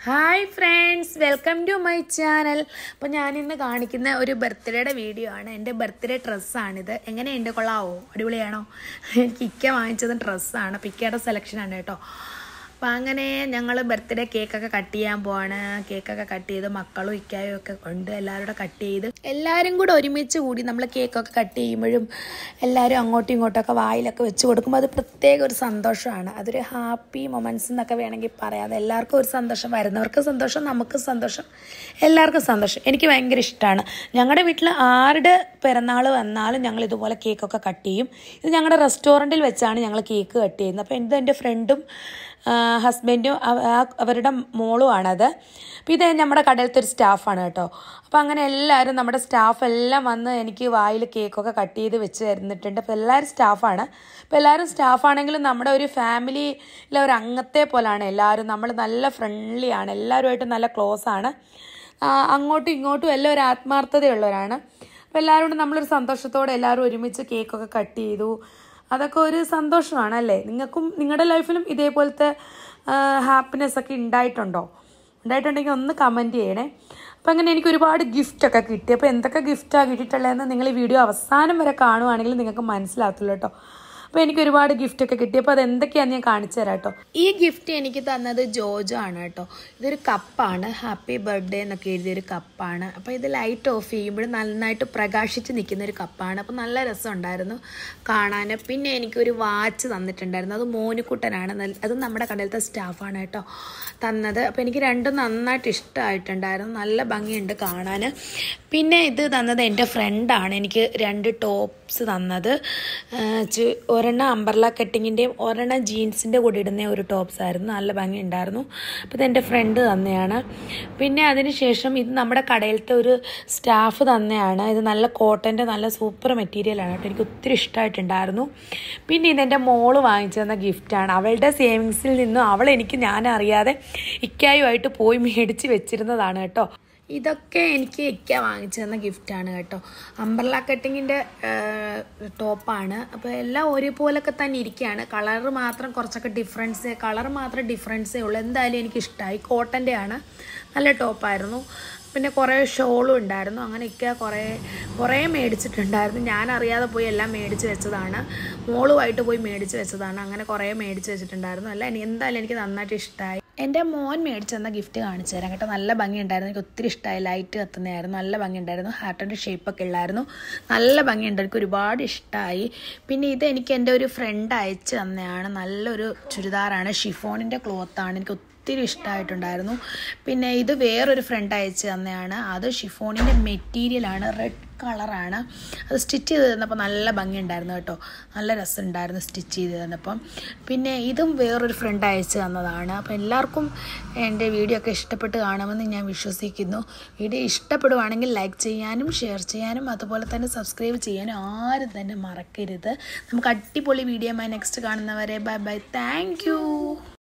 hi friends welcome to my channel അപ്പോൾ ഞാനിന്ന് കാണിക്കുന്ന ഒരു ബർത്ത്ഡേയുടെ വീഡിയോ ആണ് എൻ്റെ ബർത്ത്ഡേ ഡ്രസ്സാണിത് എങ്ങനെയുണ്ട് കൊള്ളാവോ അടിപൊളിയാണോ എനിക്ക് ഇക്ക വാങ്ങിച്ചത് ഡ്രസ്സാണ് പിക്കയുടെ സെലക്ഷനാണ് കേട്ടോ അപ്പോൾ അങ്ങനെ ഞങ്ങൾ ബർത്ത്ഡേ കേക്കൊക്കെ കട്ട് ചെയ്യാൻ പോവാണ് കേക്കൊക്കെ കട്ട് ചെയ്ത് മക്കളും ഇക്കായും ഒക്കെ ഉണ്ട് എല്ലാവരും കൂടെ കട്ട് ചെയ്ത് എല്ലാവരും കൂടെ ഒരുമിച്ച് കൂടി നമ്മൾ കേക്കൊക്കെ കട്ട് ചെയ്യുമ്പോഴും എല്ലാവരും അങ്ങോട്ടും ഇങ്ങോട്ടൊക്കെ വായിലൊക്കെ വെച്ച് കൊടുക്കുമ്പോൾ അത് പ്രത്യേക ഒരു സന്തോഷമാണ് അതൊരു ഹാപ്പി മൊമെൻറ്റ്സ് എന്നൊക്കെ വേണമെങ്കിൽ പറയാം അത് എല്ലാവർക്കും ഒരു സന്തോഷം വരുന്നവർക്ക് സന്തോഷം നമുക്ക് സന്തോഷം എല്ലാവർക്കും സന്തോഷം എനിക്ക് ഭയങ്കര ഇഷ്ടമാണ് ഞങ്ങളുടെ വീട്ടിൽ ആരുടെ പിറന്നാൾ വന്നാലും ഞങ്ങൾ ഇതുപോലെ കേക്കൊക്കെ കട്ട് ചെയ്യും ഇത് ഞങ്ങളുടെ റെസ്റ്റോറൻറ്റിൽ വെച്ചാണ് ഞങ്ങൾ കേക്ക് കട്ട് ചെയ്യുന്നത് അപ്പോൾ ഇത് എൻ്റെ ഫ്രണ്ടും ഹസ്ബൻഡും അവരുടെ മോളുമാണത് അപ്പോൾ ഇത് നമ്മുടെ കടയിലത്തെ ഒരു സ്റ്റാഫാണ് കേട്ടോ അപ്പോൾ അങ്ങനെ എല്ലാവരും നമ്മുടെ സ്റ്റാഫ് എല്ലാം വന്ന് എനിക്ക് വായിൽ കേക്കൊക്കെ കട്ട് ചെയ്ത് വെച്ച് തരുന്നിട്ടുണ്ട് അപ്പോൾ എല്ലാവരും സ്റ്റാഫാണ് അപ്പോൾ എല്ലാവരും സ്റ്റാഫാണെങ്കിലും നമ്മുടെ ഒരു ഫാമിലിയിലെ ഒരു അംഗത്തെ പോലാണ് എല്ലാവരും നമ്മൾ നല്ല ഫ്രണ്ട്ലിയാണ് എല്ലാവരുമായിട്ട് നല്ല ക്ലോസ് ആണ് അങ്ങോട്ടും ഇങ്ങോട്ടും എല്ലാം ഒരു ആത്മാർത്ഥതയുള്ളവരാണ് അപ്പോൾ എല്ലാവരും കൂടെ നമ്മളൊരു സന്തോഷത്തോടെ എല്ലാവരും ഒരുമിച്ച് കേക്കൊക്കെ കട്ട് ചെയ്തു അതൊക്കെ ഒരു സന്തോഷമാണ് അല്ലേ നിങ്ങൾക്കും നിങ്ങളുടെ ലൈഫിലും ഇതേപോലത്തെ ഹാപ്പിനെസ് ഒക്കെ ഉണ്ടായിട്ടുണ്ടോ ഉണ്ടായിട്ടുണ്ടെങ്കിൽ ഒന്ന് കമൻറ്റ് ചെയ്യണേ അപ്പോൾ അങ്ങനെ എനിക്ക് ഒരുപാട് ഗിഫ്റ്റൊക്കെ കിട്ടി അപ്പോൾ എന്തൊക്കെ ഗിഫ്റ്റാണ് കിട്ടിയിട്ടുള്ളതെന്ന് നിങ്ങൾ ഈ വീഡിയോ അവസാനം വരെ കാണുവാണെങ്കിൽ നിങ്ങൾക്ക് മനസ്സിലാകത്തുള്ളൂ കേട്ടോ അപ്പോൾ എനിക്ക് ഒരുപാട് ഗിഫ്റ്റൊക്കെ കിട്ടി അപ്പോൾ അത് എന്തൊക്കെയാണെന്ന് ഞാൻ കാണിച്ചു തരാം കേട്ടോ ഈ ഗിഫ്റ്റ് എനിക്ക് തന്നത് ജോജോ ആണ് കേട്ടോ ഇതൊരു കപ്പാണ് ഹാപ്പി ബർത്ത്ഡേ എന്നൊക്കെ എഴുതിയൊരു കപ്പാണ് അപ്പോൾ ഇത് ലൈറ്റ് ഓഫ് ചെയ്യുമ്പോൾ നന്നായിട്ട് പ്രകാശിച്ച് നിൽക്കുന്ന ഒരു കപ്പാണ് അപ്പോൾ നല്ല രസമുണ്ടായിരുന്നു കാണാൻ പിന്നെ എനിക്കൊരു വാച്ച് തന്നിട്ടുണ്ടായിരുന്നു അത് മോനുക്കുട്ടനാണ് അത് നമ്മുടെ കടയിലത്തെ സ്റ്റാഫാണ് കേട്ടോ തന്നത് അപ്പോൾ എനിക്ക് രണ്ടും നന്നായിട്ട് ഇഷ്ടമായിട്ടുണ്ടായിരുന്നു നല്ല ഭംഗിയുണ്ട് കാണാൻ പിന്നെ ഇത് തന്നത് എൻ്റെ ഫ്രണ്ടാണ് എനിക്ക് രണ്ട് ടോപ്സ് തന്നത് ഒരെണ്ണം അമ്പർല കട്ടിങ്ങിൻ്റെയും ഒരെണ്ണം ജീൻസിൻ്റെ കൂടെ ഇടുന്ന ഒരു ടോപ്സ് ആയിരുന്നു നല്ല ഭംഗി ഉണ്ടായിരുന്നു അപ്പോൾ ഇതെൻ്റെ ഫ്രണ്ട് തന്നെയാണ് പിന്നെ അതിന് ശേഷം ഇത് നമ്മുടെ കടയിലത്തെ ഒരു സ്റ്റാഫ് തന്നെയാണ് ഇത് നല്ല കോട്ടൻ്റെ നല്ല സൂപ്പർ മെറ്റീരിയലാണ് കേട്ടോ എനിക്ക് ഒത്തിരി ഇഷ്ടമായിട്ടുണ്ടായിരുന്നു പിന്നെ ഇതെൻ്റെ മോള് വാങ്ങിച്ചു തന്ന ഗിഫ്റ്റാണ് അവളുടെ സേവിങ്സിൽ നിന്നും അവൾ എനിക്ക് ഞാൻ അറിയാതെ ഇക്കായുമായിട്ട് പോയി മേടിച്ച് വെച്ചിരുന്നതാണ് കേട്ടോ ഇതൊക്കെ എനിക്ക് ഇക്ക വാങ്ങിച്ചു തന്ന ഗിഫ്റ്റാണ് കേട്ടോ അംബർല കട്ടിങ്ങിൻ്റെ ടോപ്പാണ് അപ്പോൾ എല്ലാം ഒരേപോലൊക്കെ തന്നെ ഇരിക്കുകയാണ് കളറ് മാത്രം കുറച്ചൊക്കെ ഡിഫറൻസ് കളർ മാത്രം ഡിഫറൻസേ ഉള്ളൂ എന്തായാലും എനിക്ക് ഇഷ്ടമായി കോട്ടൻ്റെ ആണ് നല്ല ടോപ്പായിരുന്നു പിന്നെ കുറേ ഷോളും ഉണ്ടായിരുന്നു അങ്ങനെയൊക്കെ കുറേ കുറേ മേടിച്ചിട്ടുണ്ടായിരുന്നു ഞാൻ അറിയാതെ പോയി എല്ലാം മേടിച്ച് വെച്ചതാണ് മോളുമായിട്ട് പോയി മേടിച്ച് വെച്ചതാണ് അങ്ങനെ കുറേ മേടിച്ച് വെച്ചിട്ടുണ്ടായിരുന്നു അല്ല എനിക്ക് എന്തായാലും എനിക്ക് നന്നായിട്ട് ഇഷ്ടമായി എൻ്റെ മോൻ മേടിച്ച് തന്ന ഗിഫ്റ്റ് കാണിച്ചു തരാം കേട്ടോ നല്ല ഭംഗിയുണ്ടായിരുന്നു എനിക്ക് ഒത്തിരി ഇഷ്ടമായി ലൈറ്റ് കത്തുന്നതായിരുന്നു നല്ല ഭംഗിയുണ്ടായിരുന്നു ഹാർട്ടിൻ്റെ ഷേപ്പൊക്കെ ഉള്ളായിരുന്നു നല്ല ഭംഗിയുണ്ട് എനിക്ക് ഒരുപാട് ഇഷ്ടമായി പിന്നെ ഇത് എനിക്ക് എൻ്റെ ഒരു ഫ്രണ്ട് അയച്ചു തന്നെയാണ് നല്ലൊരു ചുരിദാറാണ് ഷിഫോണിൻ്റെ ക്ലോത്താണ് എനിക്ക് ഒത്തിരി ഇഷ്ടമായിട്ടുണ്ടായിരുന്നു പിന്നെ ഇത് വേറൊരു ഫ്രണ്ട് അയച്ചു തന്നെയാണ് അത് ഷിഫോണിൻ്റെ മെറ്റീരിയലാണ് റെഡ് കളറാണ് അത് സ്റ്റിച്ച് ചെയ്ത് തന്നപ്പോൾ നല്ല ഭംഗിയുണ്ടായിരുന്നു കേട്ടോ നല്ല രസമുണ്ടായിരുന്നു സ്റ്റിച്ച് ചെയ്ത് തന്നപ്പം പിന്നെ ഇതും വേറൊരു ഫ്രണ്ട് അയച്ചു തന്നതാണ് അപ്പോൾ എല്ലാവർക്കും എൻ്റെ വീഡിയോ ഒക്കെ ഇഷ്ടപ്പെട്ട് കാണുമെന്ന് ഞാൻ വിശ്വസിക്കുന്നു വീഡിയോ ഇഷ്ടപ്പെടുവാണെങ്കിൽ ലൈക്ക് ചെയ്യാനും ഷെയർ ചെയ്യാനും അതുപോലെ തന്നെ സബ്സ്ക്രൈബ് ചെയ്യാനും ആരും തന്നെ മറക്കരുത് നമുക്ക് അടിപൊളി വീഡിയോ നെക്സ്റ്റ് കാണുന്നവരെ ബൈ ബൈ താങ്ക്